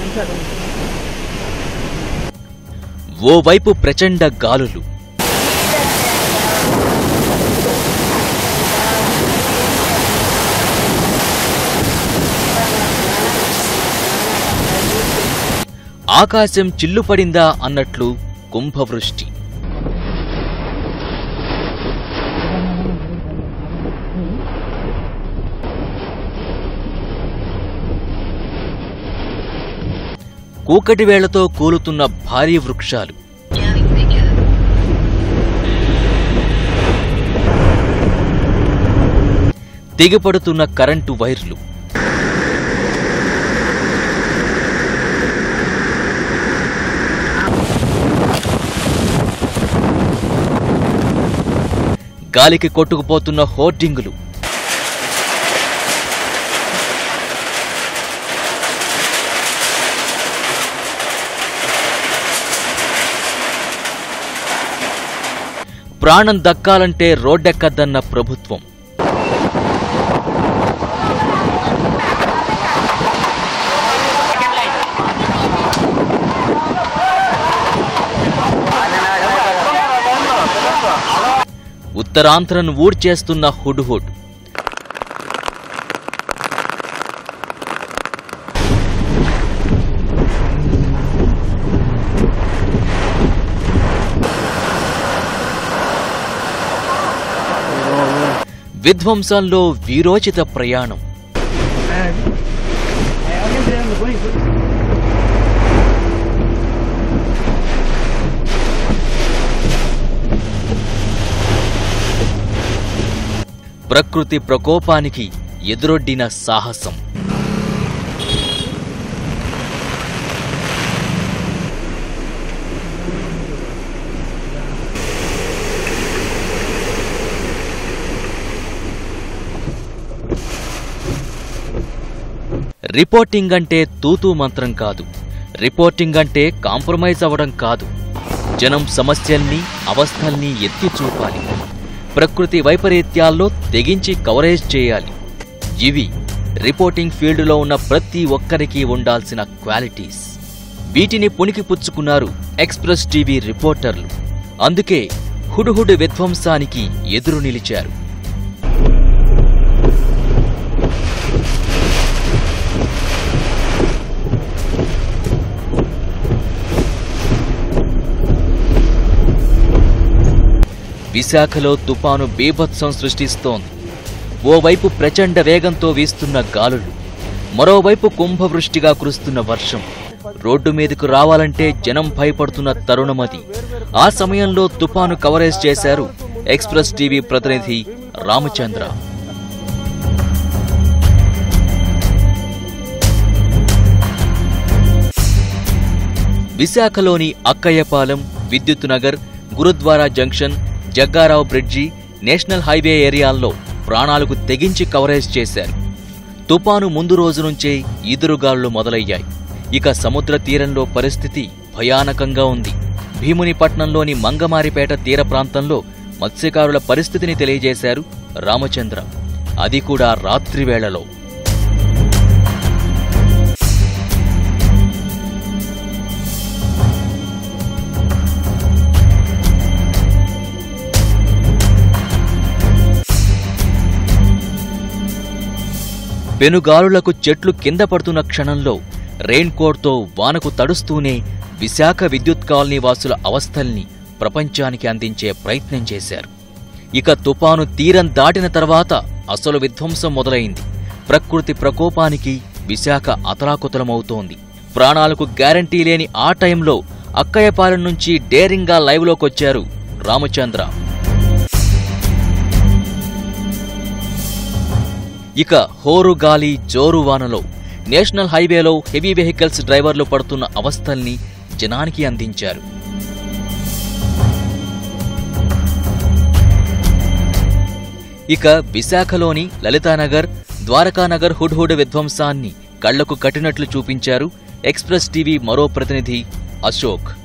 ఓవైపు ప్రచండ గాలులు ఆకాశం చిల్లుపడిందా అన్నట్లు కుంభవృష్టి కూకటి వేళ్లతో కూలుతున్న భారీ వృక్షాలు తెగిపడుతున్న కరెంటు వైర్లు గాలికి కొట్టుకుపోతున్న హోర్డింగులు ప్రాణం దక్కాలంటే రోడ్డెక్కద్దన్న ప్రభుత్వం ఉత్తరాంధ్రను ఊడ్చేస్తున్న హుడ్హుడ్ విధ్వంసంలో వీరోచిత ప్రయాణం ప్రకృతి ప్రకోపానికి ఎదురొడ్డిన సాహసం రిపోర్టింగ్ అంటే తూతూ మంత్రం కాదు రిపోర్టింగ్ అంటే కాంప్రమైజ్ అవ్వడం కాదు జనం సమస్యల్ని అవస్థల్ని ఎత్తి చూపాలి ప్రకృతి వైపరీత్యాల్లో తెగించి కవరేజ్ చేయాలి ఇవి రిపోర్టింగ్ ఫీల్డ్లో ఉన్న ప్రతి ఒక్కరికి ఉండాల్సిన క్వాలిటీస్ వీటిని పుణికి పుచ్చుకున్నారు ఎక్స్ప్రెస్ టీవీ రిపోర్టర్లు అందుకే హుడుహుడు విధ్వంసానికి ఎదురు నిలిచారు విశాఖలో తుపాను బీభత్సం సృష్టిస్తోంది ఓవైపు ప్రచండ వేగంతో వీస్తున్న గాలులు మరోవైపు కుంభవృష్టిగా కురుస్తున్న వర్షం రోడ్డు మీదకు రావాలంటే జనం భయపడుతున్న తరుణమది ఆ సమయంలో తుపాను కవరేజ్ చేశారు ఎక్స్ప్రెస్ టీవీ ప్రతినిధి రామచంద్ర విశాఖలోని Akkayyapalem Vidyut Nagar Gurudwara junction Jaggarao bridge national highway ఏరియాల్లో ప్రాణాలకు తెగించి కవరేజ్ చేశారు తుపాను ముందు రోజు నుంచే ఈదురుగాలులు మొదలయ్యాయి ఇక సముద్ర తీరంలో పరిస్థితి భయానకంగా ఉంది భీమునిపట్నంలోని మంగమారిపేట తీర ప్రాంతంలో మత్స్యకారుల పరిస్థితిని తెలియజేశారు రామచంద్ర అది కూడా రాత్రి వేళలో పెనుగాలులకు చెట్లు కింద పడుతున్న క్షణంలో రెయిన్ కోట్తో వానకు తడుస్తూనే విశాఖ విద్యుత్ కాలనీ వాసుల అవస్థల్ని ప్రపంచానికి అందించే ప్రయత్నం చేశారు ఇక తుపాను తీరం దాటిన తర్వాత అసలు విధ్వంసం మొదలైంది ప్రకృతి ప్రకోపానికి విశాఖ అతలాకుతలమవుతోంది ప్రాణాలకు గ్యారంటీ లేని ఆ టైంలో అక్కయ్యపాలెం నుంచి డేరింగ్గా లైవ్లోకొచ్చారు రామచంద్ర ఇక హోరు గాలి జోరు వానలో నేషనల్ హైవేలో హెవీ వెహికల్స్ డ్రైవర్లు పడుతున్న అవస్థల్ని జనానికి అందించారు ఇక విశాఖలోని లలితానగర్ ద్వారకానగర్ హుడ్హుడ్ విధ్వంసాన్ని కళ్లకు కట్టినట్లు చూపించారు ఎక్స్ప్రెస్ టీవీ మరో ప్రతినిధి అశోక్